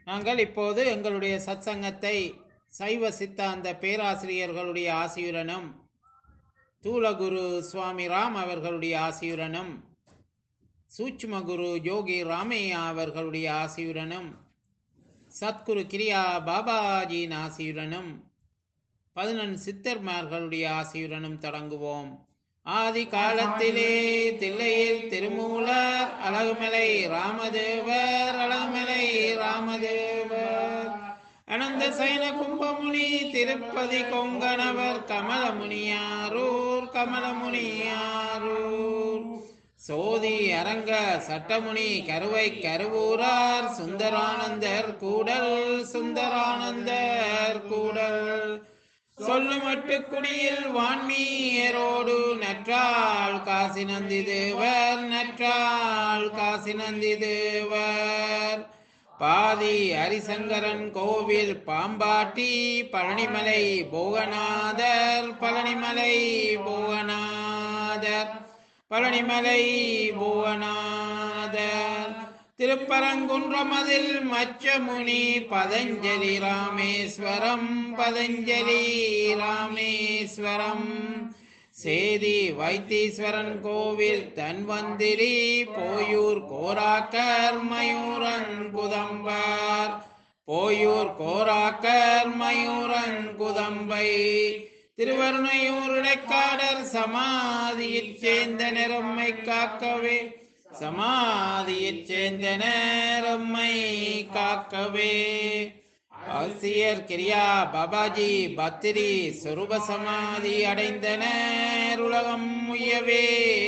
நாங்கள் இப்போது எங்களுடைய சத்சங்கத்தை சைவ சித்தாந்த பேராசிரியர்களுடைய ஆசியுடனும் தூலகுரு சுவாமி ராம் அவர்களுடைய ஆசியுடனும் சூட்சும குரு யோகி ராமையா அவர்களுடைய ஆசியுடனும் சத்குரு கிரியா பாபாஜியின் ஆசியுடனும் பதினெண் சித்தர்மார்களுடைய ஆசியுடனும் தொடங்குவோம் ஆதி காலத்திலே தில்லையில் திருமூலர் அழகுமலை ராமதேவர் அழகுமலை ராமதேவர் அனந்த சைன கும்பமுனி திருப்பதி கொங்கணவர் கமலமுனியாரூர் கமலமுனியாரூர் சோதி அரங்க சட்டமுனி கருவை கருவூரார் சுந்தரானந்தர் கூடல் சுந்தரானந்தர் கூடல் சொல்லுமட்டு குடியில் வான்மீயரோடு நற்றாள் காசி நந்தி தேவர் நற்றாள் காசி நந்தி தேவர் பாதி ஹரிசங்கரன் கோவில் பாம்பாட்டி பழனிமலை போகநாதர் பழனிமலை போகநாதர் பழனிமலை புவனாதர் திருப்பரங்குன்றமதில் மச்சமுனி பதஞ்சலி ராமேஸ்வரம் பதஞ்சலி ராமேஸ்வரம் சேதி வைத்தீஸ்வரன் கோவில் தன்வந்திரி போயூர் கோராக்கர் மயூரன் குதம்பர் போயூர் கோராக்கர் மயூரன் குதம்பை திருவருணையூர் இடைக்காடர் சமாதியில் சேர்ந்த நிறம்மை காக்கவே சமாதியில் சேர்ந்த நேரம்மை காக்கவே ஆசிரியர் கிரியா பாபாஜி பத்திரி சொரூப சமாதி அடைந்தனர் உலகம் முயவே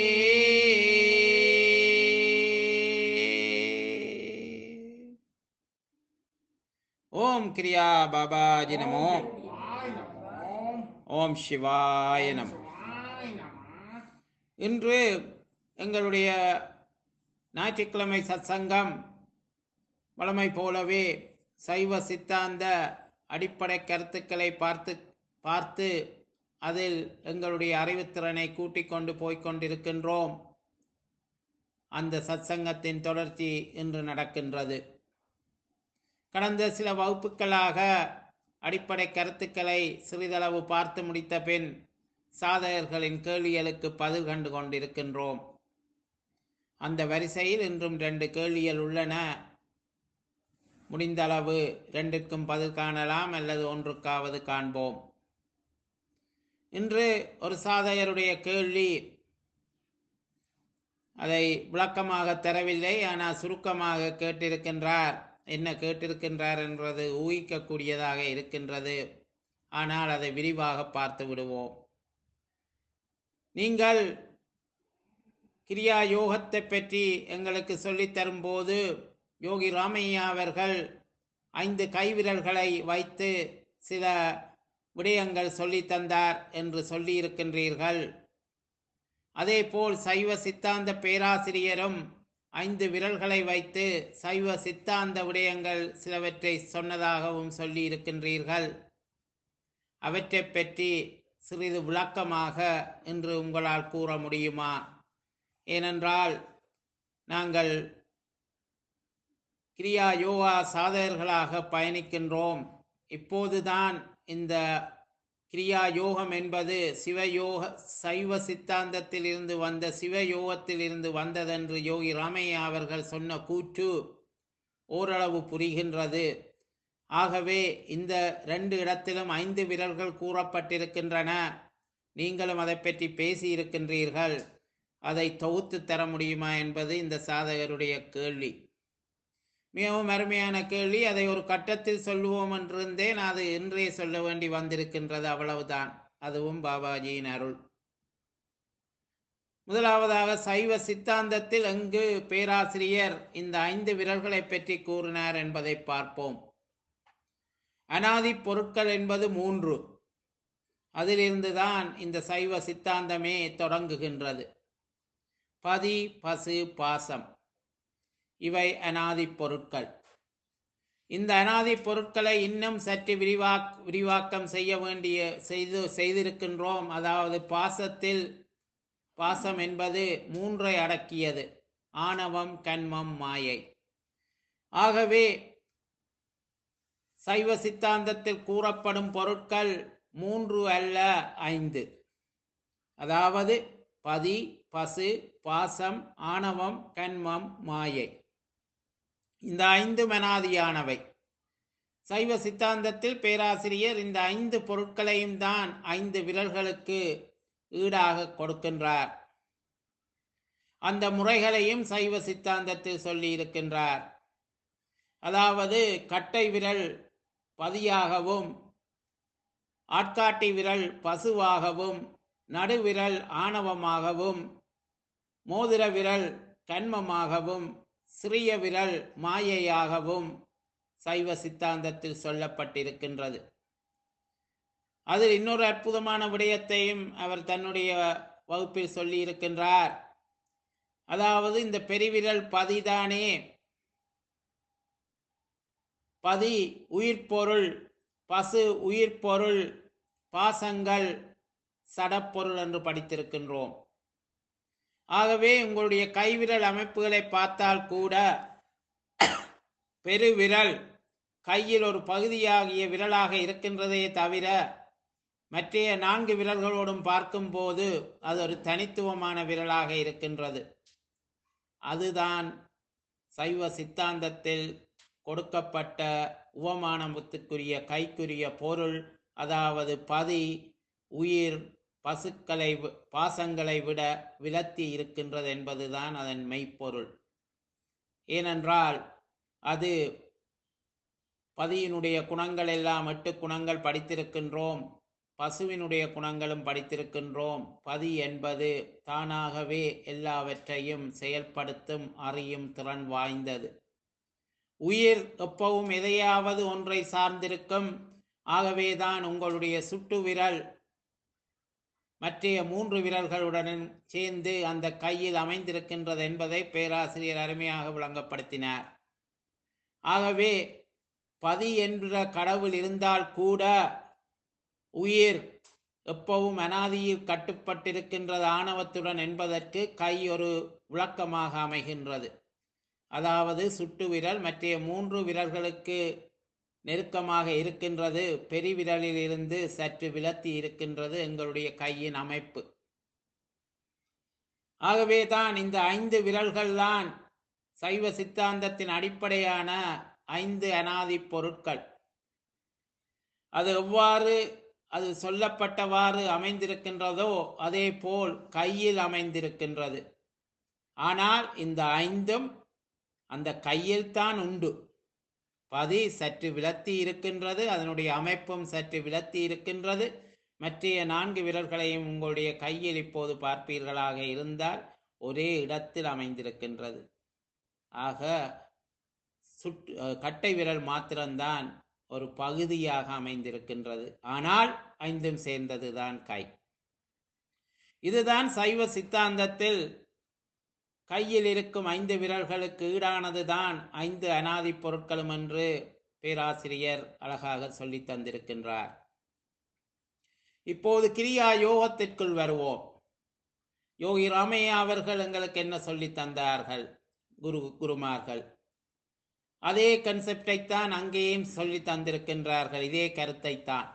ஓம் கிரியா பாபாஜி நமோ ஓம் சிவாய நம இன்று எங்களுடைய ஞாயிற்றுக்கிழமை சத்சங்கம் வழமை போலவே சைவ சித்தாந்த அடிப்படை கருத்துக்களை பார்த்து பார்த்து அதில் எங்களுடைய அறிவுத்திறனை கூட்டிக் கொண்டு போய்க் கொண்டிருக்கின்றோம் அந்த சத்சங்கத்தின் தொடர்ச்சி இன்று நடக்கின்றது கடந்த சில வகுப்புகளாக அடிப்படை கருத்துக்களை சிறிதளவு பார்த்து முடித்த பின் சாதகர்களின் கேள்விகளுக்கு பதில் கண்டு கொண்டிருக்கின்றோம் அந்த வரிசையில் இன்றும் ரெண்டு கேள்விகள் உள்ளன முடிந்தளவு ரெண்டுக்கும் பதில் காணலாம் அல்லது ஒன்றுக்காவது காண்போம் இன்று ஒரு சாதகருடைய கேள்வி அதை விளக்கமாக தரவில்லை ஆனால் சுருக்கமாக கேட்டிருக்கின்றார் என்ன கேட்டிருக்கின்றார் என்றது ஊகிக்கக்கூடியதாக இருக்கின்றது ஆனால் அதை விரிவாக பார்த்து விடுவோம் நீங்கள் கிரியா யோகத்தை பற்றி எங்களுக்கு சொல்லித் தரும்போது யோகி ராமையா அவர்கள் ஐந்து கைவிரல்களை வைத்து சில விடயங்கள் சொல்லித் தந்தார் என்று சொல்லியிருக்கின்றீர்கள் அதேபோல் சைவ சித்தாந்த பேராசிரியரும் ஐந்து விரல்களை வைத்து சைவ சித்தாந்த விடயங்கள் சிலவற்றை சொன்னதாகவும் சொல்லி இருக்கின்றீர்கள் அவற்றை பற்றி சிறிது விளக்கமாக இன்று உங்களால் கூற முடியுமா ஏனென்றால் நாங்கள் கிரியா யோகா சாதகர்களாக பயணிக்கின்றோம் இப்போதுதான் இந்த கிரியா யோகம் என்பது சிவயோக சைவ சித்தாந்தத்தில் இருந்து வந்த சிவயோகத்தில் இருந்து வந்ததென்று யோகி ராமையா அவர்கள் சொன்ன கூற்று ஓரளவு புரிகின்றது ஆகவே இந்த ரெண்டு இடத்திலும் ஐந்து விரல்கள் கூறப்பட்டிருக்கின்றன நீங்களும் அதை பற்றி பேசி இருக்கின்றீர்கள் அதை தொகுத்து தர முடியுமா என்பது இந்த சாதகருடைய கேள்வி மிகவும் அருமையான கேள்வி அதை ஒரு கட்டத்தில் சொல்லுவோம் என்றிருந்தேன் அது இன்றே சொல்ல வேண்டி வந்திருக்கின்றது அவ்வளவுதான் அதுவும் பாபாஜியின் அருள் முதலாவதாக சைவ சித்தாந்தத்தில் எங்கு பேராசிரியர் இந்த ஐந்து விரல்களை பற்றி கூறினார் என்பதை பார்ப்போம் அனாதி பொருட்கள் என்பது மூன்று அதிலிருந்துதான் இந்த சைவ சித்தாந்தமே தொடங்குகின்றது பதி பசு பாசம் இவை அனாதி பொருட்கள் இந்த அனாதி பொருட்களை இன்னும் சற்று விரிவாக் விரிவாக்கம் செய்ய வேண்டிய செய்து செய்திருக்கின்றோம் அதாவது பாசத்தில் பாசம் என்பது மூன்றை அடக்கியது ஆணவம் கண்மம் மாயை ஆகவே சைவ சித்தாந்தத்தில் கூறப்படும் பொருட்கள் மூன்று அல்ல ஐந்து அதாவது பதி பசு பாசம் ஆணவம் கண்மம் மாயை இந்த ஐந்து மனாதியானவை சைவ சித்தாந்தத்தில் பேராசிரியர் இந்த ஐந்து பொருட்களையும் தான் ஐந்து விரல்களுக்கு ஈடாக கொடுக்கின்றார் அந்த முறைகளையும் சைவ சித்தாந்தத்தில் சொல்லி இருக்கின்றார் அதாவது கட்டை விரல் பதியாகவும் ஆட்காட்டி விரல் பசுவாகவும் நடுவிரல் ஆணவமாகவும் மோதிர விரல் கண்மமாகவும் சிறிய விரல் மாயையாகவும் சைவ சித்தாந்தத்தில் சொல்லப்பட்டிருக்கின்றது அதில் இன்னொரு அற்புதமான விடயத்தையும் அவர் தன்னுடைய வகுப்பில் சொல்லி இருக்கின்றார் அதாவது இந்த பெருவிரல் பதிதானே பதி உயிர்ப்பொருள் பசு உயிர்ப்பொருள் பாசங்கள் சடப்பொருள் என்று படித்திருக்கின்றோம் ஆகவே உங்களுடைய கைவிரல் அமைப்புகளை பார்த்தால் கூட பெருவிரல் கையில் ஒரு பகுதியாகிய விரலாக இருக்கின்றதே தவிர மற்றைய நான்கு விரல்களோடும் பார்க்கும்போது அது ஒரு தனித்துவமான விரலாக இருக்கின்றது அதுதான் சைவ சித்தாந்தத்தில் கொடுக்கப்பட்ட உவமானத்துக்குரிய கைக்குரிய பொருள் அதாவது பதி உயிர் பசுக்களை வி- பாசங்களை விட விலத்தி இருக்கின்றது என்பதுதான் அதன் மெய்ப்பொருள் ஏனென்றால் அது பதியினுடைய குணங்கள் எல்லாம் எட்டு குணங்கள் படித்திருக்கின்றோம் பசுவினுடைய குணங்களும் படித்திருக்கின்றோம் பதி என்பது தானாகவே எல்லாவற்றையும் செயல்படுத்தும் அறியும் திறன் வாய்ந்தது உயிர் எப்பவும் எதையாவது ஒன்றை சார்ந்திருக்கும் ஆகவேதான் உங்களுடைய சுட்டு விரல் மற்றைய மூன்று விரல்களுடன் சேர்ந்து அந்த கையில் அமைந்திருக்கின்றது என்பதை பேராசிரியர் அருமையாக விளங்கப்படுத்தினார் ஆகவே பதி என்ற கடவுள் இருந்தால் கூட உயிர் எப்பவும் அனாதியில் கட்டுப்பட்டிருக்கின்றது ஆணவத்துடன் என்பதற்கு கை ஒரு விளக்கமாக அமைகின்றது அதாவது சுட்டு விரல் மற்றைய மூன்று விரல்களுக்கு நெருக்கமாக இருக்கின்றது பெருவிரலில் இருந்து சற்று விலத்தி இருக்கின்றது எங்களுடைய கையின் அமைப்பு ஆகவே தான் இந்த ஐந்து விரல்கள் தான் சைவ சித்தாந்தத்தின் அடிப்படையான ஐந்து அனாதி பொருட்கள் அது எவ்வாறு அது சொல்லப்பட்டவாறு அமைந்திருக்கின்றதோ அதே போல் கையில் அமைந்திருக்கின்றது ஆனால் இந்த ஐந்தும் அந்த கையில் தான் உண்டு பதி சற்று விலத்தி இருக்கின்றது அதனுடைய அமைப்பும் சற்று விலத்தி இருக்கின்றது மற்றைய நான்கு விரல்களையும் உங்களுடைய கையில் இப்போது பார்ப்பீர்களாக இருந்தால் ஒரே இடத்தில் அமைந்திருக்கின்றது ஆக சுட்டு அஹ், கட்டை விரல் மாத்திரம்தான் ஒரு பகுதியாக அமைந்திருக்கின்றது ஆனால் ஐந்தும் சேர்ந்ததுதான் கை இதுதான் சைவ சித்தாந்தத்தில் கையில் இருக்கும் ஐந்து விரல்களுக்கு ஈடானதுதான் ஐந்து அனாதி பொருட்களும் என்று பேராசிரியர் அழகாக சொல்லி தந்திருக்கின்றார் இப்போது கிரியா யோகத்திற்குள் வருவோம் யோகி ராமையா அவர்கள் எங்களுக்கு என்ன சொல்லி தந்தார்கள் குரு குருமார்கள் அதே கன்செப்டை தான் அங்கேயும் சொல்லி தந்திருக்கின்றார்கள் இதே கருத்தை தான்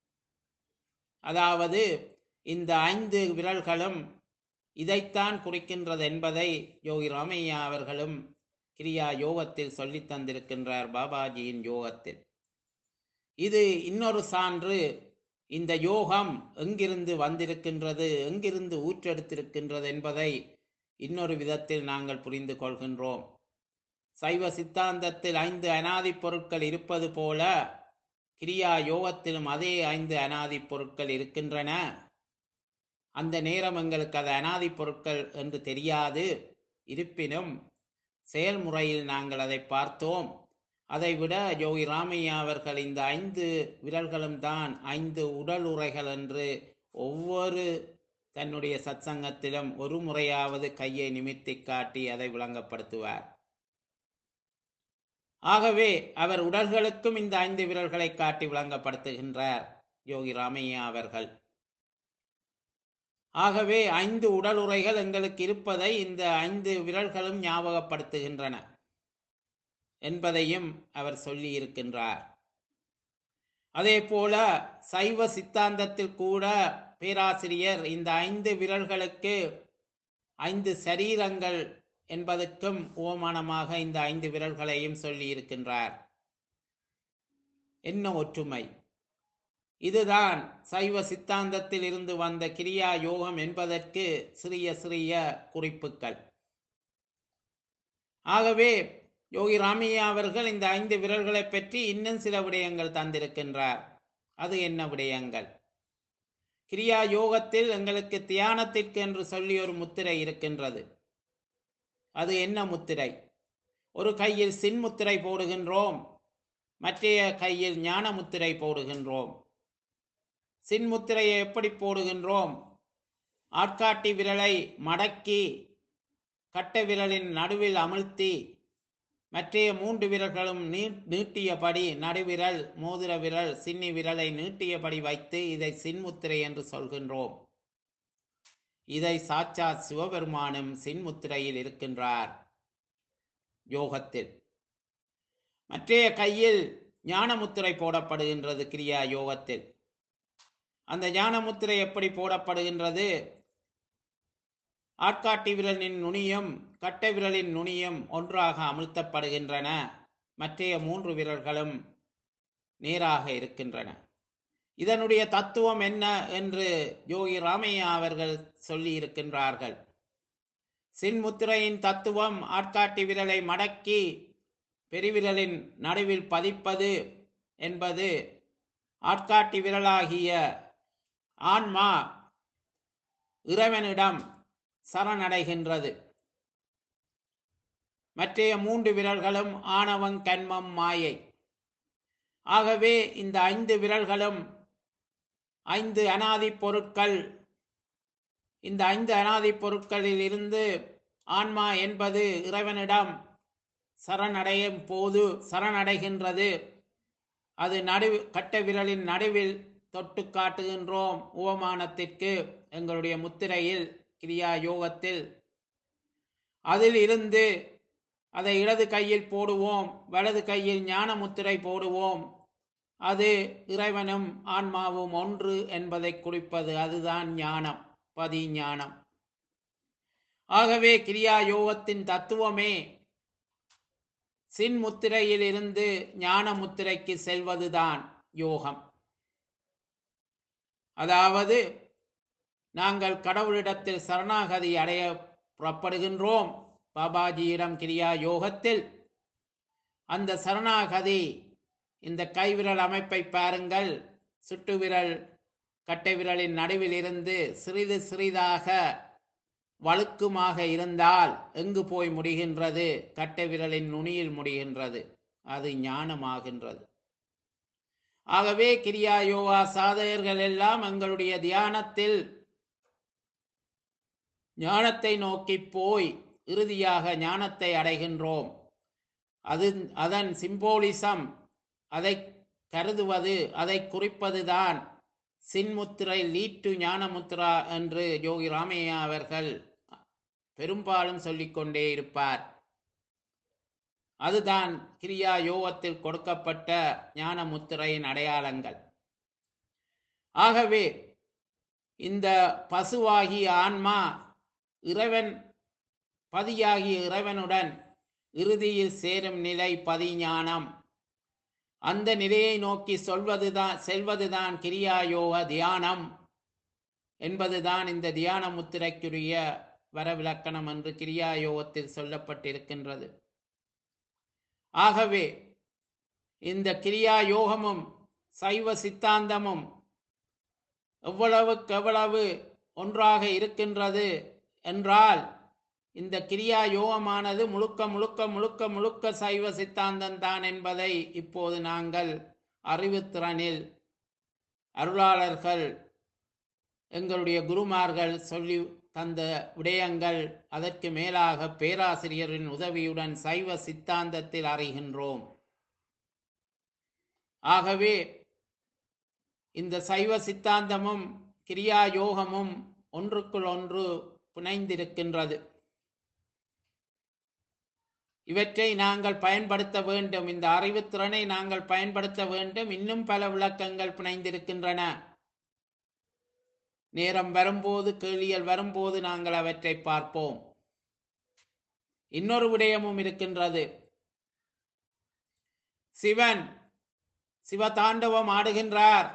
அதாவது இந்த ஐந்து விரல்களும் இதைத்தான் குறிக்கின்றது என்பதை யோகி ராமையா அவர்களும் கிரியா யோகத்தில் சொல்லி தந்திருக்கின்றார் பாபாஜியின் யோகத்தில் இது இன்னொரு சான்று இந்த யோகம் எங்கிருந்து வந்திருக்கின்றது எங்கிருந்து ஊற்றெடுத்திருக்கின்றது என்பதை இன்னொரு விதத்தில் நாங்கள் புரிந்து கொள்கின்றோம் சைவ சித்தாந்தத்தில் ஐந்து அனாதி பொருட்கள் இருப்பது போல கிரியா யோகத்திலும் அதே ஐந்து அனாதி பொருட்கள் இருக்கின்றன அந்த நேரம் எங்களுக்கு அது அனாதி பொருட்கள் என்று தெரியாது இருப்பினும் செயல்முறையில் நாங்கள் அதை பார்த்தோம் அதைவிட யோகி ராமையா அவர்கள் இந்த ஐந்து விரல்களும் தான் ஐந்து உடல் உரைகள் என்று ஒவ்வொரு தன்னுடைய சத்சங்கத்திலும் ஒரு முறையாவது கையை நிமித்தி காட்டி அதை விளங்கப்படுத்துவார் ஆகவே அவர் உடல்களுக்கும் இந்த ஐந்து விரல்களை காட்டி விளங்கப்படுத்துகின்றார் யோகி ராமையா அவர்கள் ஆகவே ஐந்து உடல் உரைகள் எங்களுக்கு இருப்பதை இந்த ஐந்து விரல்களும் ஞாபகப்படுத்துகின்றன என்பதையும் அவர் சொல்லி இருக்கின்றார் அதே போல சைவ சித்தாந்தத்தில் கூட பேராசிரியர் இந்த ஐந்து விரல்களுக்கு ஐந்து சரீரங்கள் என்பதற்கும் ஓமானமாக இந்த ஐந்து விரல்களையும் சொல்லி இருக்கின்றார் என்ன ஒற்றுமை இதுதான் சைவ சித்தாந்தத்தில் இருந்து வந்த கிரியா யோகம் என்பதற்கு சிறிய சிறிய குறிப்புகள் ஆகவே யோகி ராமையா அவர்கள் இந்த ஐந்து விரல்களை பற்றி இன்னும் சில விடயங்கள் தந்திருக்கின்றார் அது என்ன விடயங்கள் கிரியா யோகத்தில் எங்களுக்கு தியானத்திற்கு என்று சொல்லி ஒரு முத்திரை இருக்கின்றது அது என்ன முத்திரை ஒரு கையில் சின் முத்திரை போடுகின்றோம் மற்றைய கையில் ஞான முத்திரை போடுகின்றோம் சின் முத்திரையை எப்படி போடுகின்றோம் ஆட்காட்டி விரலை மடக்கி கட்டை விரலின் நடுவில் அமிழ்த்தி மற்றைய மூன்று விரல்களும் நீ நீட்டியபடி நடுவிரல் மோதிர விரல் சின்னி விரலை நீட்டியபடி வைத்து இதை சின்முத்திரை என்று சொல்கின்றோம் இதை சாட்சாத் சிவபெருமானும் சின்முத்திரையில் இருக்கின்றார் யோகத்தில் மற்றைய கையில் ஞானமுத்திரை போடப்படுகின்றது கிரியா யோகத்தில் அந்த ஞானமுத்திரை எப்படி போடப்படுகின்றது ஆட்காட்டி விரலின் நுனியும் கட்டை விரலின் நுனியும் ஒன்றாக அமுழ்த்தப்படுகின்றன மற்றைய மூன்று விரல்களும் நேராக இருக்கின்றன இதனுடைய தத்துவம் என்ன என்று யோகி ராமையா அவர்கள் சொல்லி இருக்கின்றார்கள் சின்முத்திரையின் தத்துவம் ஆட்காட்டி விரலை மடக்கி பெருவிரலின் நடுவில் பதிப்பது என்பது ஆட்காட்டி விரலாகிய ஆன்மா இறைவனிடம் சரணடைகின்றது மற்றைய மூன்று விரல்களும் ஆணவம் கண்மம் மாயை ஆகவே இந்த ஐந்து விரல்களும் ஐந்து அனாதி பொருட்கள் இந்த ஐந்து அனாதி பொருட்களில் இருந்து ஆன்மா என்பது இறைவனிடம் சரணடையும் போது சரணடைகின்றது அது நடு கட்ட விரலின் நடுவில் தொட்டு காட்டுகின்றோம் உவமானத்திற்கு எங்களுடைய முத்திரையில் கிரியா யோகத்தில் அதில் இருந்து அதை இடது கையில் போடுவோம் வலது கையில் ஞான முத்திரை போடுவோம் அது இறைவனும் ஆன்மாவும் ஒன்று என்பதை குறிப்பது அதுதான் ஞானம் பதி ஞானம் ஆகவே கிரியா யோகத்தின் தத்துவமே சின் முத்திரையில் இருந்து ஞான முத்திரைக்கு செல்வதுதான் யோகம் அதாவது நாங்கள் கடவுளிடத்தில் சரணாகதி அடைய புறப்படுகின்றோம் பாபாஜியிடம் கிரியா யோகத்தில் அந்த சரணாகதி இந்த கைவிரல் அமைப்பை பாருங்கள் சுட்டு விரல் கட்டை விரலின் நடுவில் இருந்து சிறிது சிறிதாக வழுக்குமாக இருந்தால் எங்கு போய் முடிகின்றது கட்டை விரலின் நுனியில் முடிகின்றது அது ஞானமாகின்றது ஆகவே கிரியா யோகா சாதகர்கள் எல்லாம் எங்களுடைய தியானத்தில் ஞானத்தை நோக்கி போய் இறுதியாக ஞானத்தை அடைகின்றோம் அது அதன் சிம்போலிசம் அதை கருதுவது அதை குறிப்பதுதான் சின்முத்திரை லீட்டு ஞானமுத்ரா என்று யோகி ராமையா அவர்கள் பெரும்பாலும் சொல்லிக்கொண்டே இருப்பார் அதுதான் கிரியா யோகத்தில் கொடுக்கப்பட்ட ஞான முத்திரையின் அடையாளங்கள் ஆகவே இந்த பசுவாகிய ஆன்மா இறைவன் பதியாகிய இறைவனுடன் இறுதியில் சேரும் நிலை பதிஞானம் அந்த நிலையை நோக்கி சொல்வதுதான் செல்வதுதான் கிரியா யோக தியானம் என்பதுதான் இந்த தியான முத்திரைக்குரிய வரவிலக்கணம் என்று கிரியா யோகத்தில் சொல்லப்பட்டிருக்கின்றது ஆகவே இந்த கிரியா யோகமும் சைவ சித்தாந்தமும் எவ்வளவுக்கு எவ்வளவு ஒன்றாக இருக்கின்றது என்றால் இந்த கிரியா யோகமானது முழுக்க முழுக்க முழுக்க முழுக்க சைவ சித்தாந்தம் தான் என்பதை இப்போது நாங்கள் அறிவுத்திறனில் அருளாளர்கள் எங்களுடைய குருமார்கள் சொல்லி தந்த விடயங்கள் அதற்கு மேலாக பேராசிரியரின் உதவியுடன் சைவ சித்தாந்தத்தில் அறிகின்றோம் ஆகவே இந்த சைவ சித்தாந்தமும் கிரியா யோகமும் ஒன்றுக்குள் ஒன்று புனைந்திருக்கின்றது இவற்றை நாங்கள் பயன்படுத்த வேண்டும் இந்த அறிவுத்திறனை நாங்கள் பயன்படுத்த வேண்டும் இன்னும் பல விளக்கங்கள் பிணைந்திருக்கின்றன நேரம் வரும்போது கேள்விகள் வரும்போது நாங்கள் அவற்றை பார்ப்போம் இன்னொரு விடயமும் இருக்கின்றது சிவன் சிவதாண்டவம் ஆடுகின்றார்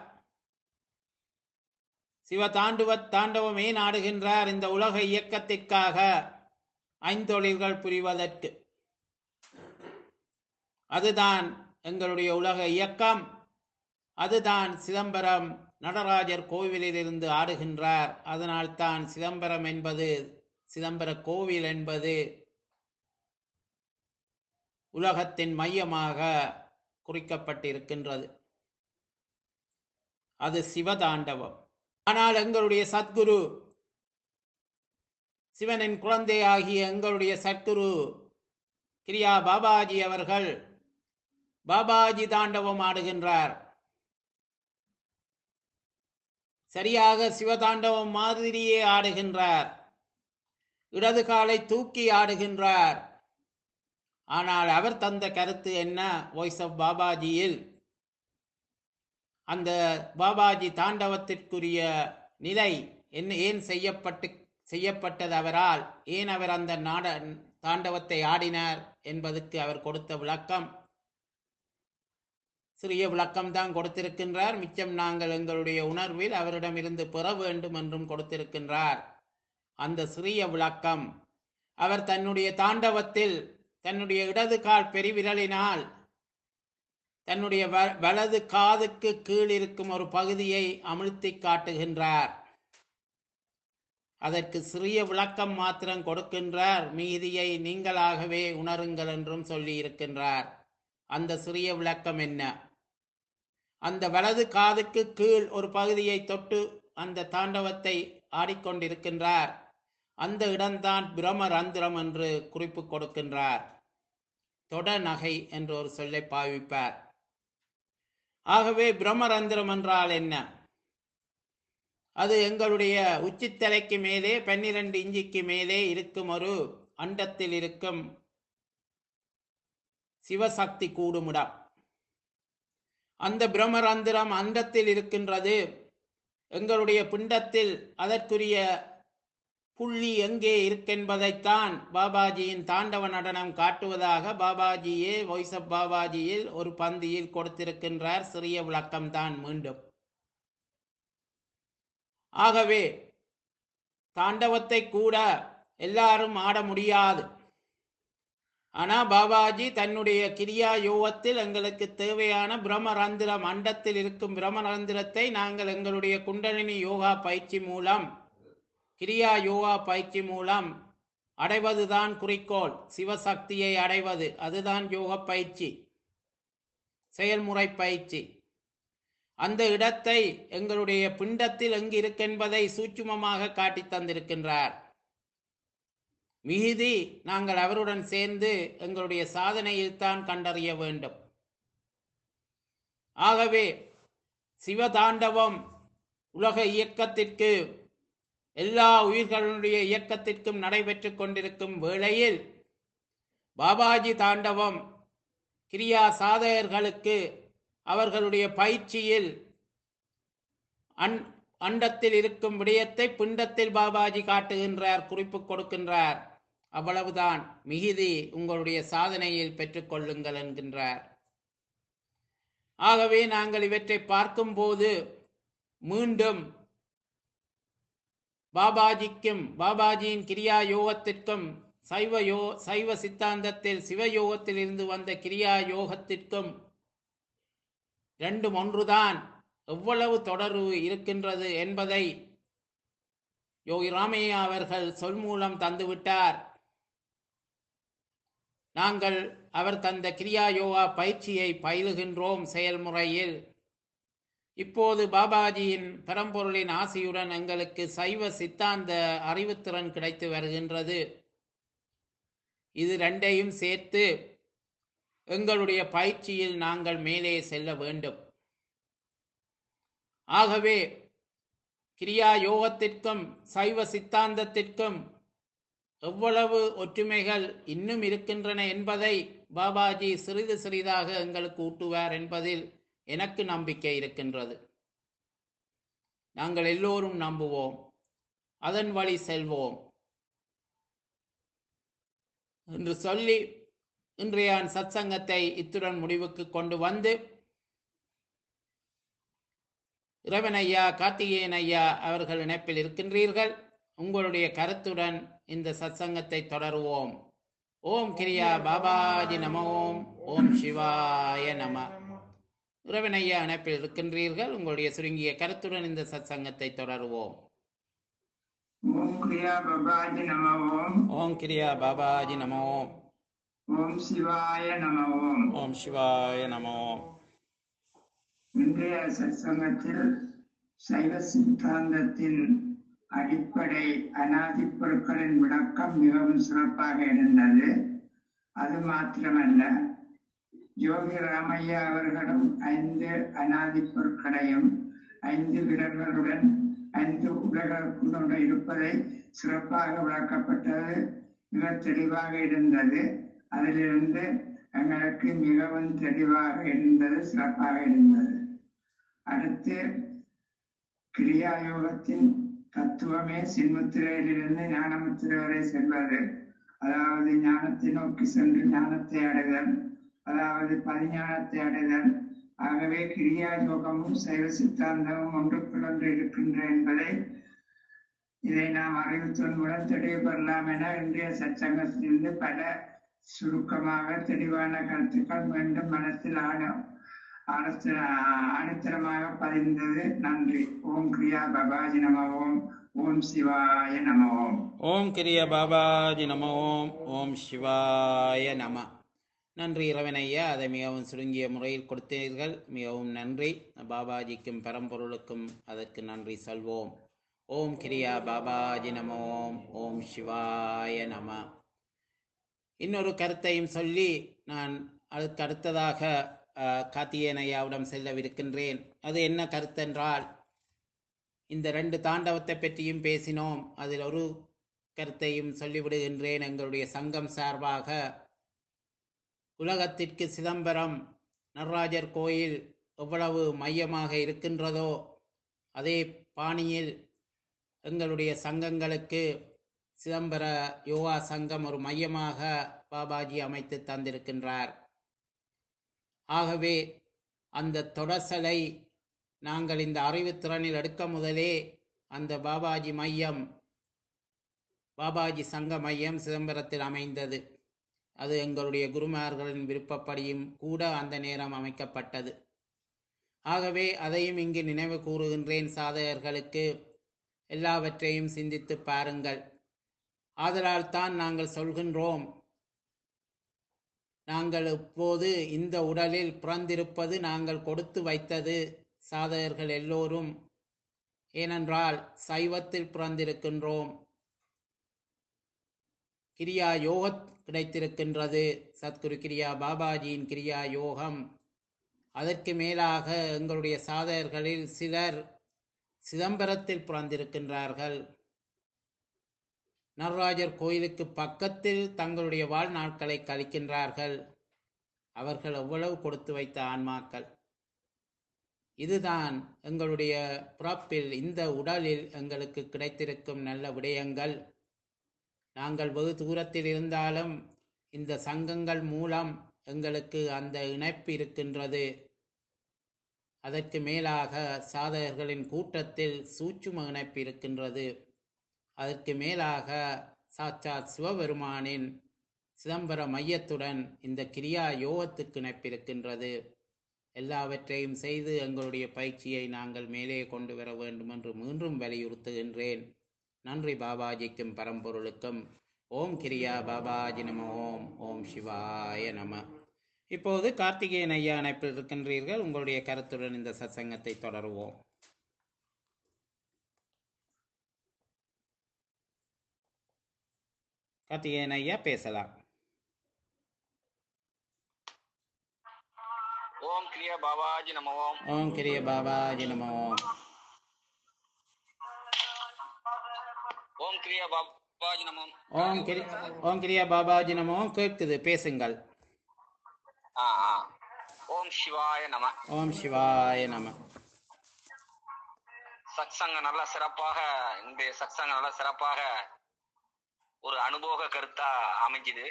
சிவதாண்டுவ தாண்டவம் ஏன் ஆடுகின்றார் இந்த உலக இயக்கத்திற்காக ஐந்தொழில்கள் புரிவதற்கு அதுதான் எங்களுடைய உலக இயக்கம் அதுதான் சிதம்பரம் நடராஜர் கோவிலிலிருந்து ஆடுகின்றார் அதனால்தான் சிதம்பரம் என்பது சிதம்பர கோவில் என்பது உலகத்தின் மையமாக குறிக்கப்பட்டிருக்கின்றது அது சிவதாண்டவம் ஆனால் எங்களுடைய சத்குரு சிவனின் குழந்தையாகிய எங்களுடைய சத்குரு கிரியா பாபாஜி அவர்கள் பாபாஜி தாண்டவம் ஆடுகின்றார் சரியாக சிவதாண்டவம் மாதிரியே ஆடுகின்றார் இடது காலை தூக்கி ஆடுகின்றார் ஆனால் அவர் தந்த கருத்து என்ன வாய்ஸ் ஆஃப் பாபாஜியில் அந்த பாபாஜி தாண்டவத்திற்குரிய நிலை என்ன ஏன் செய்யப்பட்டு செய்யப்பட்டது அவரால் ஏன் அவர் அந்த நாட தாண்டவத்தை ஆடினார் என்பதற்கு அவர் கொடுத்த விளக்கம் சிறிய விளக்கம் தான் கொடுத்திருக்கின்றார் மிச்சம் நாங்கள் எங்களுடைய உணர்வில் அவரிடமிருந்து பெற வேண்டும் என்றும் கொடுத்திருக்கின்றார் அந்த சிறிய விளக்கம் அவர் தன்னுடைய தாண்டவத்தில் தன்னுடைய இடது கால் பெருவிரலினால் தன்னுடைய வ- வலது காதுக்கு கீழ் இருக்கும் ஒரு பகுதியை அமிழ்த்தி காட்டுகின்றார் அதற்கு சிறிய விளக்கம் மாத்திரம் கொடுக்கின்றார் மீதியை நீங்களாகவே உணருங்கள் என்றும் சொல்லி இருக்கின்றார் அந்த சிறிய விளக்கம் என்ன அந்த வலது காதுக்கு கீழ் ஒரு பகுதியை தொட்டு அந்த தாண்டவத்தை ஆடிக்கொண்டிருக்கின்றார் அந்த இடம்தான் பிரமரந்திரம் என்று குறிப்பு கொடுக்கின்றார் தொடநகை என்று ஒரு சொல்லை பாவிப்பார் ஆகவே பிரம்மரந்திரம் என்றால் என்ன அது எங்களுடைய உச்சித்தலைக்கு மேலே பன்னிரண்டு இஞ்சிக்கு மேலே இருக்கும் ஒரு அண்டத்தில் இருக்கும் சிவசக்தி கூடுமிடம் அந்த பிரம்மரந்திரம் அண்டத்தில் இருக்கின்றது எங்களுடைய பிண்டத்தில் அதற்குரிய புள்ளி எங்கே இருக்கென்பதைத்தான் பாபாஜியின் தாண்டவ நடனம் காட்டுவதாக பாபாஜியே வாய்ஸ் ஆஃப் பாபாஜியில் ஒரு பந்தியில் கொடுத்திருக்கின்றார் சிறிய விளக்கம்தான் மீண்டும் ஆகவே தாண்டவத்தை கூட எல்லாரும் ஆட முடியாது ஆனா பாபாஜி தன்னுடைய கிரியா யோகத்தில் எங்களுக்கு தேவையான பிரம்மரந்திர மண்டத்தில் இருக்கும் பிரம்மரந்திரத்தை நாங்கள் எங்களுடைய குண்டலினி யோகா பயிற்சி மூலம் கிரியா யோகா பயிற்சி மூலம் அடைவதுதான் குறிக்கோள் சிவசக்தியை அடைவது அதுதான் யோக பயிற்சி செயல்முறை பயிற்சி அந்த இடத்தை எங்களுடைய பிண்டத்தில் எங்கு இருக்கென்பதை சூட்சுமமாக காட்டித் தந்திருக்கின்றார் மிகுதி நாங்கள் அவருடன் சேர்ந்து எங்களுடைய சாதனையில் தான் கண்டறிய வேண்டும் ஆகவே சிவதாண்டவம் உலக இயக்கத்திற்கு எல்லா உயிர்களுடைய இயக்கத்திற்கும் நடைபெற்று கொண்டிருக்கும் வேளையில் பாபாஜி தாண்டவம் கிரியா சாதகர்களுக்கு அவர்களுடைய பயிற்சியில் அன் அண்டத்தில் இருக்கும் விடயத்தை பிண்டத்தில் பாபாஜி காட்டுகின்றார் குறிப்பு கொடுக்கின்றார் அவ்வளவுதான் மிகுதி உங்களுடைய சாதனையில் பெற்றுக்கொள்ளுங்கள் என்கின்றார் ஆகவே நாங்கள் இவற்றை பார்க்கும்போது மீண்டும் பாபாஜிக்கும் பாபாஜியின் கிரியா யோகத்திற்கும் சைவ யோ சைவ சித்தாந்தத்தில் சிவயோகத்தில் இருந்து வந்த கிரியா யோகத்திற்கும் ரெண்டும் ஒன்றுதான் எவ்வளவு தொடர்பு இருக்கின்றது என்பதை யோகி ராமையா அவர்கள் சொல் மூலம் தந்துவிட்டார் நாங்கள் அவர் தந்த கிரியா யோகா பயிற்சியை பயிலுகின்றோம் செயல்முறையில் இப்போது பாபாஜியின் பரம்பொருளின் ஆசையுடன் எங்களுக்கு சைவ சித்தாந்த அறிவுத்திறன் கிடைத்து வருகின்றது இது ரெண்டையும் சேர்த்து எங்களுடைய பயிற்சியில் நாங்கள் மேலே செல்ல வேண்டும் ஆகவே கிரியா யோகத்திற்கும் சைவ சித்தாந்தத்திற்கும் எவ்வளவு ஒற்றுமைகள் இன்னும் இருக்கின்றன என்பதை பாபாஜி சிறிது சிறிதாக எங்களுக்கு ஊட்டுவார் என்பதில் எனக்கு நம்பிக்கை இருக்கின்றது நாங்கள் எல்லோரும் நம்புவோம் அதன் வழி செல்வோம் என்று சொல்லி இன்றைய சத்சங்கத்தை இத்துடன் முடிவுக்கு கொண்டு வந்து இறைவன் ஐயா கார்த்திகேயன் ஐயா அவர்கள் இணைப்பில் இருக்கின்றீர்கள் உங்களுடைய கருத்துடன் இந்த சத்சங்கத்தை தொடருவோம் ஓம் கிரியா பாபாஜி நம ஓம் ஓம் சிவாய நம இறைவன் ஐயா இணைப்பில் இருக்கின்றீர்கள் உங்களுடைய சுருங்கிய கருத்துடன் இந்த சத்சங்கத்தை தொடருவோம் ஓம் கிரியா பபாஜி நம ஓம் ஓம் கிரியா பாபாஜி நம ஓம் ஓம் சிவாய நம ஓம் ஓம் சிவாய நம ஓம் இன்றைய சத்சங்கத்தில் சைவ சித்தாந்தத்தின் அடிப்படை அனாதி பொருட்களின் விளக்கம் மிகவும் சிறப்பாக இருந்தது அது மாத்திரமல்ல யோகி ராமையா அவர்களும் ஐந்து அனாதி பொருட்களையும் ஐந்து விரல்களுடன் ஐந்து உலகளுடன் இருப்பதை சிறப்பாக விளக்கப்பட்டது மிக தெளிவாக இருந்தது அதிலிருந்து எங்களுக்கு மிகவும் தெளிவாக இருந்தது சிறப்பாக இருந்தது அடுத்து கிரியா யோகத்தின் தத்துவமே சின்முத்திரையிலிருந்து ஞானமுத்திரை வரை செல்வது அதாவது ஞானத்தை நோக்கி சென்று ஞானத்தை அடைதல் அதாவது பதிஞானத்தை அடைதல் ஆகவே கிரியா யோகமும் சைவ சித்தாந்தமும் ஒன்றுக்குள்ளொன்று இருக்கின்ற என்பதை இதை நாம் அறிவித்தல் மூலம் தெளிவு பெறலாம் என இன்றைய சச்சங்கத்திலிருந்து பல சுருக்கமாக தெளிவான கருத்துக்கள் மீண்டும் மனத்தில் ஆழ ஆழத்த ஆணித்தரமாக பதிந்தது நன்றி ஓம் கிரியா பபாஜி நம ஓம் ஓம் சிவாய நம ஓம் ஓம் கிரிய பாபாஜி நம ஓம் ஓம் சிவாய நம நன்றி இரவனையா அதை மிகவும் சுருங்கிய முறையில் கொடுத்தீர்கள் மிகவும் நன்றி பாபாஜிக்கும் பரம்பொருளுக்கும் அதற்கு நன்றி சொல்வோம் ஓம் கிரியா பாபாஜி நம ஓம் ஓம் சிவாய நம இன்னொரு கருத்தையும் சொல்லி நான் அதுக்கு அடுத்ததாக அஹ், கார்த்திகேயன் ஐயாவிடம் செல்லவிருக்கின்றேன் அது என்ன கருத்தென்றால் இந்த ரெண்டு தாண்டவத்தை பற்றியும் பேசினோம் அதில் ஒரு கருத்தையும் சொல்லிவிடுகின்றேன் எங்களுடைய சங்கம் சார்பாக உலகத்திற்கு சிதம்பரம் நடராஜர் கோயில் எவ்வளவு மையமாக இருக்கின்றதோ அதே பாணியில் எங்களுடைய சங்கங்களுக்கு சிதம்பர யோகா சங்கம் ஒரு மையமாக பாபாஜி அமைத்து தந்திருக்கின்றார் ஆகவே அந்த தொடர்சலை நாங்கள் இந்த அறிவுத்திறனில் எடுக்க முதலே அந்த பாபாஜி மையம் பாபாஜி சங்க மையம் சிதம்பரத்தில் அமைந்தது அது எங்களுடைய குருமார்களின் விருப்பப்படியும் கூட அந்த நேரம் அமைக்கப்பட்டது ஆகவே அதையும் இங்கு நினைவு கூறுகின்றேன் சாதகர்களுக்கு எல்லாவற்றையும் சிந்தித்து பாருங்கள் ஆதலால் தான் நாங்கள் சொல்கின்றோம் நாங்கள் இப்போது இந்த உடலில் பிறந்திருப்பது நாங்கள் கொடுத்து வைத்தது சாதகர்கள் எல்லோரும் ஏனென்றால் சைவத்தில் பிறந்திருக்கின்றோம் கிரியா யோகம் கிடைத்திருக்கின்றது சத்குரு கிரியா பாபாஜியின் கிரியா யோகம் அதற்கு மேலாக எங்களுடைய சாதகர்களில் சிலர் சிதம்பரத்தில் பிறந்திருக்கின்றார்கள் நடராஜர் கோயிலுக்கு பக்கத்தில் தங்களுடைய வாழ்நாட்களை கழிக்கின்றார்கள் அவர்கள் எவ்வளவு கொடுத்து வைத்த ஆன்மாக்கள் இதுதான் எங்களுடைய பிறப்பில் இந்த உடலில் எங்களுக்கு கிடைத்திருக்கும் நல்ல விடயங்கள் நாங்கள் வெகு தூரத்தில் இருந்தாலும் இந்த சங்கங்கள் மூலம் எங்களுக்கு அந்த இணைப்பு இருக்கின்றது அதற்கு மேலாக சாதகர்களின் கூட்டத்தில் சூட்சும இணைப்பு இருக்கின்றது அதற்கு மேலாக சாட்சாத் சிவபெருமானின் சிதம்பர மையத்துடன் இந்த கிரியா யோகத்துக்கு இணைப்பிருக்கின்றது எல்லாவற்றையும் செய்து எங்களுடைய பயிற்சியை நாங்கள் மேலே கொண்டு வர வேண்டும் என்று மீண்டும் வலியுறுத்துகின்றேன் நன்றி பாபாஜிக்கும் பரம்பொருளுக்கும் ஓம் கிரியா பாபாஜி நம ஓம் ஓம் சிவாய நம இப்போது கார்த்திகேயன் ஐயா இணைப்பில் இருக்கின்றீர்கள் உங்களுடைய கருத்துடன் இந்த சத்சங்கத்தை தொடருவோம் கார்த்திகேயன் ஐயா பேசலாம் ஓம் கிரியா பாபாஜி நம ஓம் ஓம் கிரிய பாபாஜி நம ஓம் ஓம் கிரியா பாப் பாபாஜி நமம் ஓம் கிரி ஓம் கிரியா பாபாஜி நமோ கேட்குது பேசுங்கள் ஆ ஆ ஓம் சிவாய நம ஓம் சிவாய நம சத்சங்கம் நல்லா சிறப்பாக இந்த சத்சங்கம் நல்லா சிறப்பாக ஒரு அனுபவ கருத்தா அமைஞ்சுது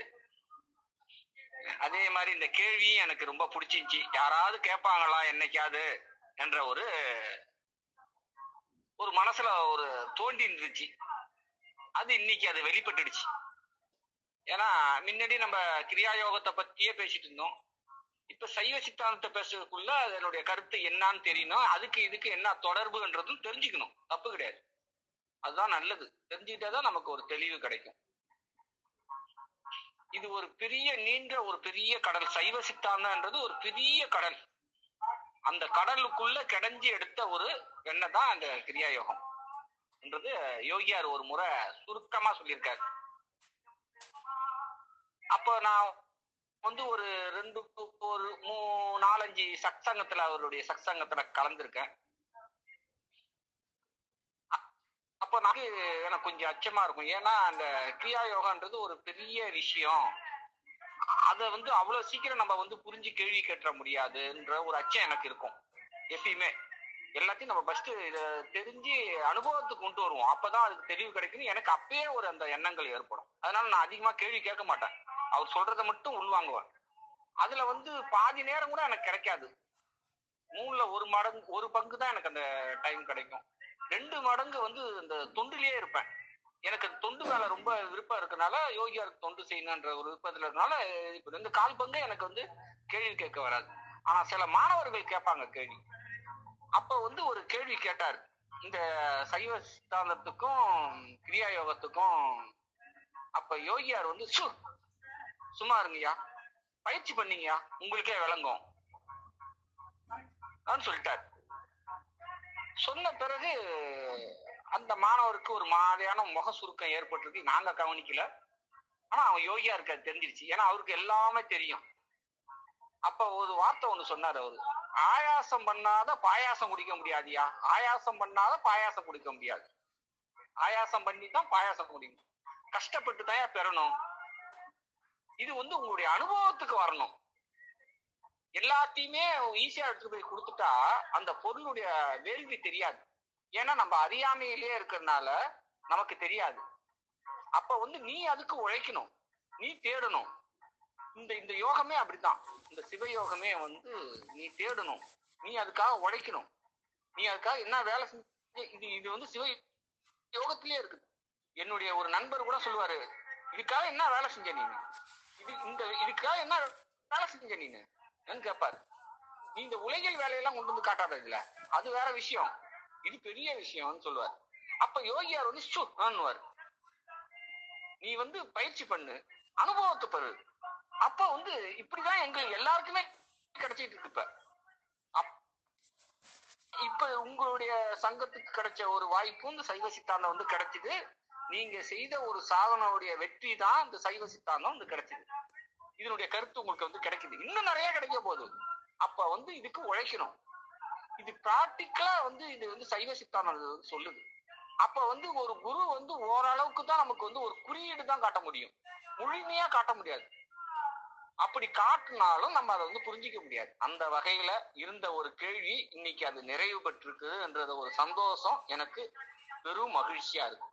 அதே மாதிரி இந்த கேள்வியும் எனக்கு ரொம்ப பிடிச்சிருந்துச்சு யாராவது கேட்பாங்களா என்னைக்காவது என்ற ஒரு ஒரு மனசுல ஒரு தோண்டி இருந்துச்சு அது இன்னைக்கு அது வெளிப்பட்டுடுச்சு ஏன்னா முன்னாடி நம்ம கிரியா யோகத்தை பத்தியே பேசிட்டு இருந்தோம் இப்ப சைவ சித்தாந்தத்தை பேசுறதுக்குள்ள அதனுடைய கருத்து என்னன்னு தெரியணும் அதுக்கு இதுக்கு என்ன தொடர்புன்றதும் தெரிஞ்சுக்கணும் தப்பு கிடையாது அதுதான் நல்லது தெரிஞ்சுக்கிட்டாதான் நமக்கு ஒரு தெளிவு கிடைக்கும் இது ஒரு பெரிய நீண்ட ஒரு பெரிய கடல் சைவ சித்தாந்தம்ன்றது ஒரு பெரிய கடல் அந்த கடலுக்குள்ள கிடைஞ்சி எடுத்த ஒரு எண்ணெய் தான் அந்த கிரியா யோகம் என்றது யோகியார் ஒரு முறை சுருக்கமா சொல்லியிருக்காரு அப்போ நான் வந்து ஒரு ரெண்டு ஒரு மூ நாலஞ்சு சத்சங்கத்துல அவருடைய சத்சங்கத்துல கலந்திருக்கேன் அ- அப்போ నాకు எனக்கு கொஞ்சம் அச்சமா இருக்கும் ஏன்னா அந்த கிரியா யோகான்றது ஒரு பெரிய விஷயம் அதை வந்து அவ்வளவு சீக்கிரம் நம்ம வந்து புரிஞ்சு கேள்வி கேட்ட முடியாதுன்ற ஒரு அச்சம் எனக்கு இருக்கும் எப்பயுமே எல்லாத்தையும் நம்ம ஃபர்ஸ்ட் இதை தெரிஞ்சு அனுபவத்துக்கு கொண்டு வருவோம் அப்பதான் அதுக்கு தெளிவு கிடைக்குன்னு எனக்கு அப்பயே ஒரு அந்த எண்ணங்கள் ஏற்படும் அதனால நான் அதிகமா கேள்வி கேட்க மாட்டேன் அவர் சொல்றதை மட்டும் உள்வாங்குவேன் அதுல வந்து பாதி நேரம் கூட எனக்கு கிடைக்காது மூணுல ஒரு மடங்கு ஒரு பங்கு தான் எனக்கு அந்த டைம் கிடைக்கும் ரெண்டு மடங்கு வந்து இந்த தொண்டுலயே இருப்பேன் எனக்கு அந்த தொண்டு மேல ரொம்ப விருப்பம் இருக்கனால யோகியாருக்கு தொண்டு செய்யணுன்ற ஒரு விருப்பத்துல இருக்கனால இப்ப ரெண்டு கால் பங்கு எனக்கு வந்து கேள்வி கேட்க வராது ஆனா சில மாணவர்கள் கேட்பாங்க கேள்வி அப்ப வந்து ஒரு கேள்வி கேட்டார் இந்த சைவ சித்தாந்தத்துக்கும் கிரியா யோகத்துக்கும் அப்ப யோகியார் வந்து சு சும்மா இருங்கய்யா பயிற்சி பண்ணீங்கயா உங்களுக்கே விளங்கும் அப்படின்னு சொல்லிட்டார் சொன்ன பிறகு அந்த மாணவருக்கு ஒரு மாதிரியான முக சுருக்கம் ஏற்பட்டிருக்கு நாங்க கவனிக்கல ஆனா அவன் யோகியா இருக்க தெரிஞ்சிருச்சு ஏன்னா அவருக்கு எல்லாமே தெரியும் அப்ப ஒரு வார்த்தை ஒண்ணு சொன்னார் அவரு ஆயாசம் பண்ணாத பாயாசம் குடிக்க முடியாதியா ஆயாசம் பண்ணாத பாயாசம் குடிக்க முடியாது ஆயாசம் பண்ணி தான் பாயாசம் குடிக்கணும் கஷ்டப்பட்டு தான் பெறணும் இது வந்து உங்களுடைய அனுபவத்துக்கு வரணும் எல்லாத்தையுமே ஈஸியா எடுத்துட்டு போய் கொடுத்துட்டா அந்த பொருளுடைய வேள்வி தெரியாது ஏன்னா நம்ம அறியாமையிலே இருக்கிறதுனால நமக்கு தெரியாது அப்ப வந்து நீ அதுக்கு உழைக்கணும் நீ தேடணும் இந்த இந்த யோகமே அப்படித்தான் இந்த சிவயோகமே வந்து நீ தேடணும் நீ அதுக்காக உழைக்கணும் நீ அதுக்காக என்ன வேலை செஞ்சு இது இது வந்து சிவ யோகத்திலே இருக்குது என்னுடைய ஒரு நண்பர் கூட சொல்லுவாரு இதுக்காக என்ன வேலை செஞ்ச நீ இது இந்த இதுக்காக என்ன வேலை செஞ்ச நீனு கேட்பாரு நீ இந்த உலகில் வேலையெல்லாம் கொண்டு வந்து காட்டாத இதுல அது வேற விஷயம் இது பெரிய விஷயம்னு சொல்லுவார் அப்ப யோகியார் வந்து சுவார் நீ வந்து பயிற்சி பண்ணு அனுபவத்தை பெறு அப்ப வந்து இப்படிதான் எங்களுக்கு எல்லாருக்குமே கிடைச்சிட்டு இருக்கு இப்ப அப்- இப்ப உங்களுடைய சங்கத்துக்கு கிடைச்ச ஒரு வாய்ப்பு இந்த சைவ சித்தாந்தம் வந்து கிடைச்சது நீங்க செய்த ஒரு சாதனையுடைய வெற்றி தான் இந்த சைவ சித்தாந்தம் வந்து கிடைச்சது இதனுடைய கருத்து உங்களுக்கு வந்து கிடைக்குது இன்னும் நிறைய கிடைக்க போகுது அப்ப வந்து இதுக்கு உழைக்கணும் இது பிராக்டிக்கலா வந்து இது வந்து சைவ சித்தாந்தம் இது வந்து சொல்லுது அப்ப வந்து ஒரு குரு வந்து ஓரளவுக்கு தான் நமக்கு வந்து ஒரு குறியீடு தான் காட்ட முடியும் முழுமையா காட்ட முடியாது அப்படி காட்டினாலும் நம்ம அதை வந்து புரிஞ்சிக்க முடியாது அந்த வகையில இருந்த ஒரு கேள்வி இன்னைக்கு அது நிறைவு பெற்றிருக்குதுன்றது ஒரு சந்தோஷம் எனக்கு பெரும் மகிழ்ச்சியா இருக்கு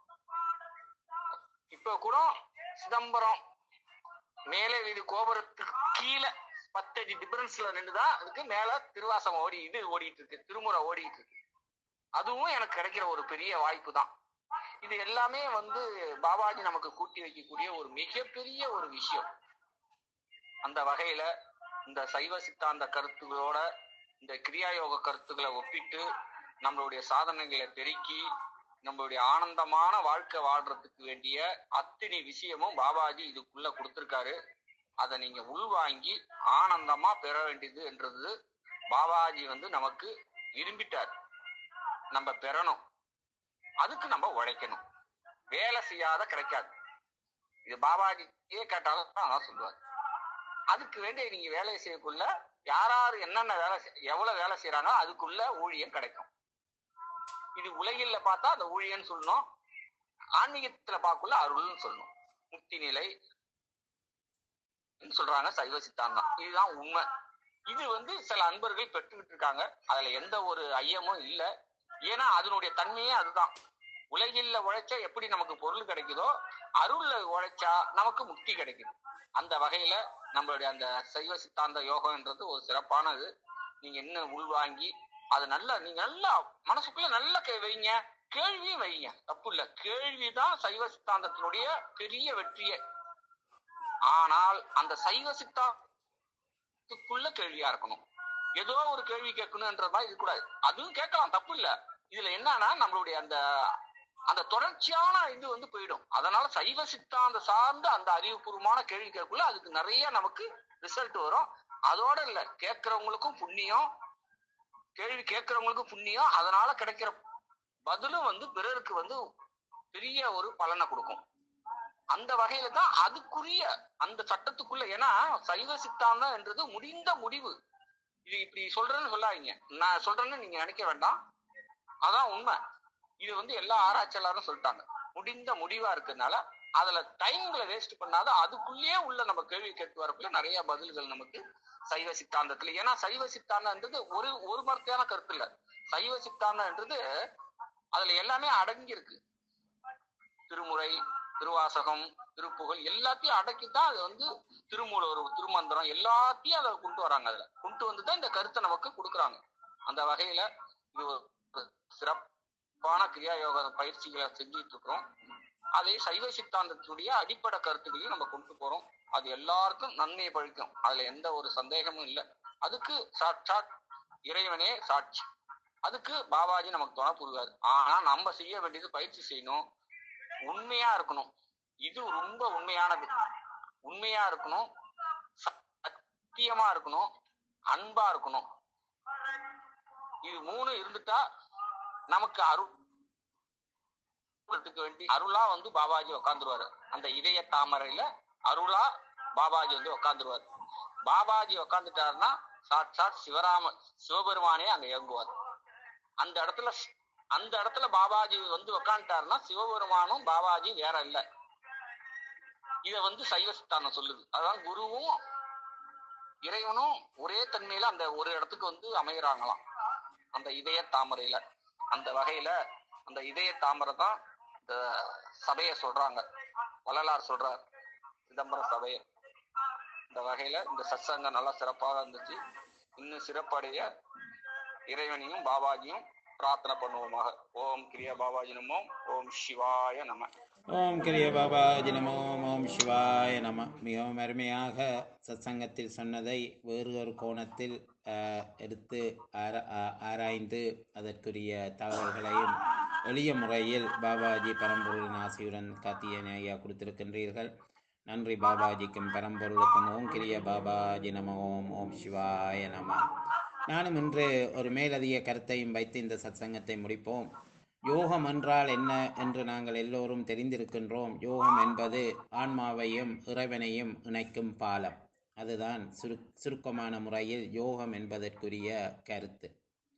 இப்ப கூட சிதம்பரம் மேலே வீடு கோபுரத்துக்கு கீழே பத்தடி டிஃபரன்ஸ்ல நின்றுதான் அதுக்கு மேல திருவாசகம் ஓடி இது ஓடிட்டு இருக்கு திருமுறை ஓடிட்டு இருக்கு அதுவும் எனக்கு கிடைக்கிற ஒரு பெரிய வாய்ப்பு தான் இது எல்லாமே வந்து பாபாஜி நமக்கு கூட்டி வைக்கக்கூடிய ஒரு மிகப்பெரிய ஒரு விஷயம் அந்த வகையில இந்த சைவ சித்தாந்த கருத்துகளோட இந்த கிரியாயோக கருத்துக்களை ஒப்பிட்டு நம்மளுடைய சாதனைகளை பெருக்கி நம்மளுடைய ஆனந்தமான வாழ்க்கை வாழ்றதுக்கு வேண்டிய அத்தனை விஷயமும் பாபாஜி இதுக்குள்ள கொடுத்திருக்காரு அதை நீங்க உள்வாங்கி ஆனந்தமா பெற வேண்டியது என்றது பாபாஜி வந்து நமக்கு விரும்பிட்டார் நம்ம பெறணும் அதுக்கு நம்ம உழைக்கணும் வேலை செய்யாத கிடைக்காது இது பாபாஜியே கேட்டாலும் அதான் சொல்லுவார் அதுக்கு வேண்டிய நீங்க வேலையை செய்யக்குள்ள யார் யார் என்னென்ன வேலை செய்- எவ்வளவு வேலை செய்யறாங்களோ அதுக்குள்ள ஊழியம் கிடைக்கும் இது உலகில் பார்த்தா அந்த ஊழியன்னு சொல்லணும் ஆன்மீகத்துல பார்க்கல அருள்னு சொல்லணும் முக்தி நிலை சொல்றாங்க சைவ சித்தாந்தம் இதுதான் உண்மை இது வந்து சில அன்பர்கள் பெற்றுக்கிட்டு இருக்காங்க அதுல எந்த ஒரு ஐயமும் இல்ல ஏன்னா அதனுடைய தன்மையே அதுதான் உலகில் உழைச்சா எப்படி நமக்கு பொருள் கிடைக்குதோ அருள்ல உழைச்சா நமக்கு முக்தி கிடைக்குது அந்த வகையில நம்மளுடைய அந்த சைவ சித்தாந்த யோகம்ன்றது ஒரு சிறப்பானது நீங்க என்ன உள்வாங்கி அது நல்லா நீங்க நல்லா மனசுக்குள்ள நல்லா கே- வைங்க கேள்வியும் வைங்க தப்பு இல்ல கேள்விதான் சைவ சித்தாந்தத்தினுடைய பெரிய வெற்றியே ஆனால் அந்த சைவ சித்தாந்தத்துக்குள்ள கேள்வியா இருக்கணும் ஏதோ ஒரு கேள்வி கேட்கணும்ன்ற மாதிரி இருக்கக்கூடாது அதுவும் கேட்கலாம் தப்பு இல்ல இதுல என்னன்னா நம்மளுடைய அந்த அந்த தொடர்ச்சியான இது வந்து போயிடும் அதனால சைவ சித்தாந்த சார்ந்த அந்த அறிவுபூர்வமான கேள்வி கேட்கக்குள்ள அதுக்கு நிறைய நமக்கு ரிசல்ட் வரும் அதோட இல்ல கேட்கறவங்களுக்கும் புண்ணியம் கேள்வி கேட்கறவங்களுக்கும் புண்ணியம் அதனால கிடைக்கிற பதிலும் வந்து பிறருக்கு வந்து பெரிய ஒரு பலனை கொடுக்கும் அந்த வகையில தான் அதுக்குரிய அந்த சட்டத்துக்குள்ள ஏன்னா சைவ சித்தாந்தம் என்றது முடிந்த முடிவு இது இப்படி சொல்றேன்னு சொல்லாதீங்க நான் சொல்றேன்னு நீங்க நினைக்க வேண்டாம் அதான் உண்மை இது வந்து எல்லா ஆராய்ச்சியாளரும் சொல்லிட்டாங்க முடிந்த முடிவா இருக்கிறதுனால அதுல டைம்களை வேஸ்ட் பண்ணாத அதுக்குள்ளேயே உள்ள நம்ம கேள்வி கேட்டு வரக்குள்ள நிறைய பதில்கள் நமக்கு சைவ சித்தாந்தத்துல ஏன்னா சைவ சித்தாந்தம்ன்றது ஒரு ஒரு மரத்தையான கருத்து இல்ல சைவ சித்தாந்தம்ன்றது அதுல எல்லாமே அடங்கி இருக்கு திருமுறை திருவாசகம் திருப்புகழ் எல்லாத்தையும் அடக்கித்தான் அது வந்து திருமூலர் திருமந்திரம் எல்லாத்தையும் அதை கொண்டு வராங்க அதுல கொண்டு வந்து தான் இந்த கருத்தை நமக்கு கொடுக்குறாங்க அந்த வகையில இது ஒரு சிறப்பான கிரியா யோக பயிற்சிகளை செஞ்சுட்டு இருக்கிறோம் அதை சைவ சித்தாந்தத்துடைய அடிப்படை கருத்துக்களையும் நம்ம கொண்டு போறோம் அது எல்லாருக்கும் நன்மையை பழிக்கும் அதுல எந்த ஒரு சந்தேகமும் இல்லை அதுக்கு சாட்சாத் இறைவனே சாட்சி அதுக்கு பாபாஜி நமக்கு துணை புரிவார் ஆனா நம்ம செய்ய வேண்டியது பயிற்சி செய்யணும் உண்மையா இருக்கணும் இது ரொம்ப உண்மையானது உண்மையா இருக்கணும் சத்தியமா இருக்கணும் அன்பா இருக்கணும் இது மூணு இருந்துட்டா நமக்கு அருள் வேண்டி அருளா வந்து பாபாஜி உட்காந்துருவாரு அந்த இதய தாமரையில அருளா பாபாஜி வந்து உட்காந்துருவாரு பாபாஜி உட்காந்துட்டாருன்னா சாட்சாத் சிவராம சிவபெருமானே அங்க இயங்குவார் அந்த இடத்துல அந்த இடத்துல பாபாஜி வந்து உக்காந்துட்டாருன்னா சிவபெருமானும் பாபாஜி வேற இல்ல இத வந்து சைவ சித்தாந்தம் சொல்லுது அதான் குருவும் இறைவனும் ஒரே தன்மையில அந்த ஒரு இடத்துக்கு வந்து அமைகிறாங்களாம் அந்த இதய தாமரையில அந்த வகையில அந்த இதய தாமரை தான் இந்த சபைய சொல்றாங்க வள்ளலார் சொல்றார் சிதம்பரம் சபைய இந்த வகையில இந்த சத்சங்கம் நல்லா சிறப்பாக இருந்துச்சு இன்னும் சிறப்படைய இறைவனையும் பாபாஜியும் பிரார்த்தனை பண்ணுவோமாக ஓம் கிரியா பாபாஜி நமோ ஓம் சிவாய நம ஓம் கிரிய பாபாஜி நமோ ஓம் சிவாய நம மிகவும் அருமையாக சத்சங்கத்தில் சொன்னதை வேறு ஒரு கோணத்தில் ஆஹ், எடுத்து ஆர ஆ- ஆராய்ந்து அதற்குரிய தகவல்களையும் எளிய முறையில் பாபாஜி பரம்பொருளின் ஆசையுடன் காத்தியன் ஐயா கொடுத்திருக்கின்றீர்கள் நன்றி பாபாஜிக்கும் பரம்பொருளுக்கும் ஓம் கிரிய பாபாஜி நம ஓம் ஓம் சிவாய நம நானும் இன்று ஒரு மேலதிக கருத்தையும் வைத்து இந்த சத்சங்கத்தை முடிப்போம் யோகம் என்றால் என்ன என்று நாங்கள் எல்லோரும் தெரிந்திருக்கின்றோம் யோகம் என்பது ஆன்மாவையும் இறைவனையும் இணைக்கும் பாலம் அதுதான் சுரு சுருக்கமான முறையில் யோகம் என்பதற்குரிய கருத்து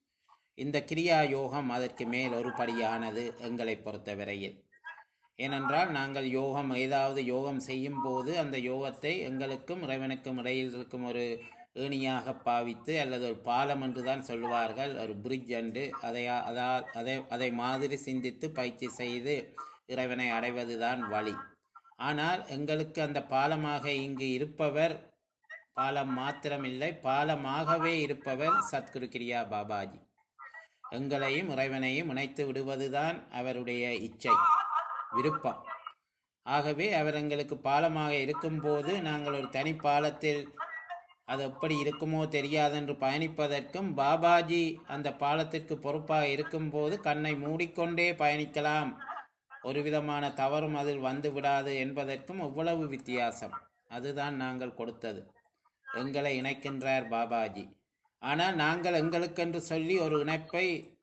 இந்த கிரியா யோகம் அதற்கு மேல் ஒரு படியானது எங்களை பொறுத்தவரையில் ஏனென்றால் நாங்கள் யோகம் ஏதாவது யோகம் செய்யும் போது அந்த யோகத்தை எங்களுக்கும் இறைவனுக்கும் இடையில் இருக்கும் ஒரு ஏணியாக பாவித்து அல்லது ஒரு பாலம் என்று தான் சொல்லுவார்கள் ஒரு பிரிட்ஜ் என்று அதை அதா அதை அதை மாதிரி சிந்தித்து பயிற்சி செய்து இறைவனை அடைவதுதான் வழி ஆனால் எங்களுக்கு அந்த பாலமாக இங்கு இருப்பவர் பாலம் மாத்திரமில்லை பாலமாகவே இருப்பவர் சத்குரு கிரியா பாபாஜி எங்களையும் இறைவனையும் இணைத்து விடுவதுதான் அவருடைய இச்சை விருப்பம் ஆகவே அவர் எங்களுக்கு பாலமாக இருக்கும்போது நாங்கள் ஒரு தனி பாலத்தில் அது எப்படி இருக்குமோ தெரியாதென்று பயணிப்பதற்கும் பாபாஜி அந்த பாலத்திற்கு பொறுப்பாக இருக்கும்போது கண்ணை மூடிக்கொண்டே பயணிக்கலாம் ஒரு விதமான தவறும் அதில் வந்து விடாது என்பதற்கும் எவ்வளவு வித்தியாசம் அதுதான் நாங்கள் கொடுத்தது எங்களை இணைக்கின்றார் பாபாஜி ஆனால் நாங்கள் எங்களுக்கென்று சொல்லி ஒரு இணைப்பை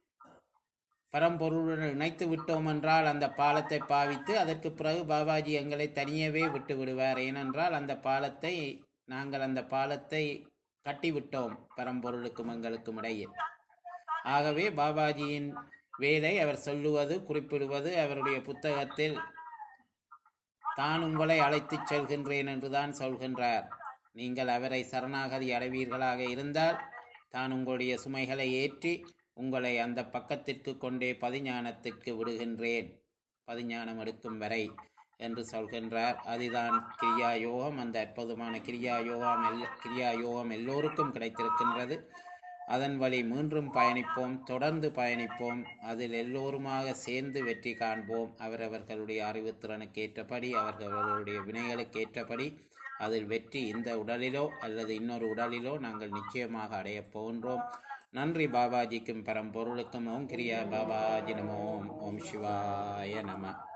பரம்பொருளுடன் இணைத்து விட்டோம் என்றால் அந்த பாலத்தை பாவித்து அதற்கு பிறகு பாபாஜி எங்களை தனியவே விட்டு விடுவார் ஏனென்றால் அந்த பாலத்தை நாங்கள் அந்த பாலத்தை கட்டிவிட்டோம் பரம்பொருளுக்கும் எங்களுக்கும் இடையில் ஆகவே பாபாஜியின் வேலை அவர் சொல்லுவது குறிப்பிடுவது அவருடைய புத்தகத்தில் தான் உங்களை அழைத்துச் செல்கின்றேன் என்றுதான் சொல்கின்றார் நீங்கள் அவரை சரணாகதி அடைவீர்களாக இருந்தால் தான் உங்களுடைய சுமைகளை ஏற்றி உங்களை அந்த பக்கத்திற்கு கொண்டே பதிஞானத்திற்கு விடுகின்றேன் பதிஞானம் எடுக்கும் வரை என்று சொல்கின்றார் அதுதான் கிரியா யோகம் அந்த அற்புதமான கிரியா யோகம் எல் கிரியா யோகம் எல்லோருக்கும் கிடைத்திருக்கின்றது அதன் வழி மீண்டும் பயணிப்போம் தொடர்ந்து பயணிப்போம் அதில் எல்லோருமாக சேர்ந்து வெற்றி காண்போம் அவரவர்களுடைய அறிவுத்திறனுக்கு ஏற்றபடி அவர்களுடைய வினைகளுக்கு ஏற்றபடி அதில் வெற்றி இந்த உடலிலோ அல்லது இன்னொரு உடலிலோ நாங்கள் நிச்சயமாக அடையப் போகின்றோம் நன்றி பாபாஜிக்கும் பரம்பொருளுக்கும் ஓம் கிரியா பாபாஜி நம ஓம் ஓம் சிவாய நம